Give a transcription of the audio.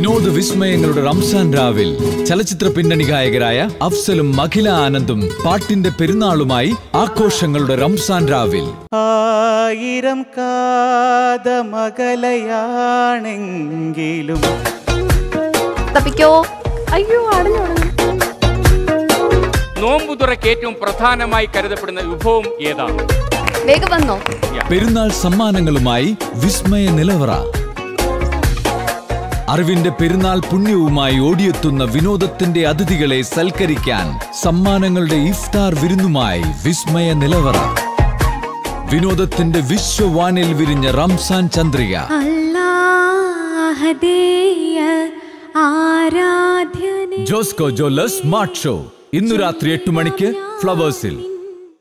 വിനോദ വിസ്മയങ്ങളുടെ റംസാൻ രാവിൽ ചലച്ചിത്ര പിന്നണി ഗായകരായ അഫ്സലും അഖില ആനന്ദും പാട്ടിന്റെ പെരുന്നാളുമായി ആഘോഷങ്ങളുടെ റംസാൻ രാവിൽ ആയിരം കാതമകലയാണെങ്കിലും തപ്പിക്കോ അയ്യോ അടഞ്ഞു അടഞ്ഞു നോമ്പുതുറയ്ക്ക് ഏറ്റവും പ്രധാനമായി കരുതപ്പെടുന്ന വിഭവം ഏതാണ് വേഗം വന്നോ പെരുന്നാൾ സമ്മാനങ്ങളുമായി വിസ്മയ നിലവറ അറിവിന്റെ പെരുന്നാൾ പുണ്യവുമായി ഓടിയെത്തുന്ന വിനോദത്തിന്റെ അതിഥികളെ സൽക്കരിക്കാൻ സമ്മാനങ്ങളുടെ ഇഫ്താർ വിരുന്നുമായി വിസ്മയ നിലവറ വിനോദത്തിന്റെ വിശ്വവാനിൽ വിരിഞ്ഞ റംസാൻ ചന്ദ്രിക അല്ലാഹദേയ ആരാധ്യനെ ജോസ്കോ ജോലസ് സ്മാർട്ട് ഷോ ഇന്നു രാത്രി എട്ട് മണിക്ക് ഫ്ലവേഴ്സിൽ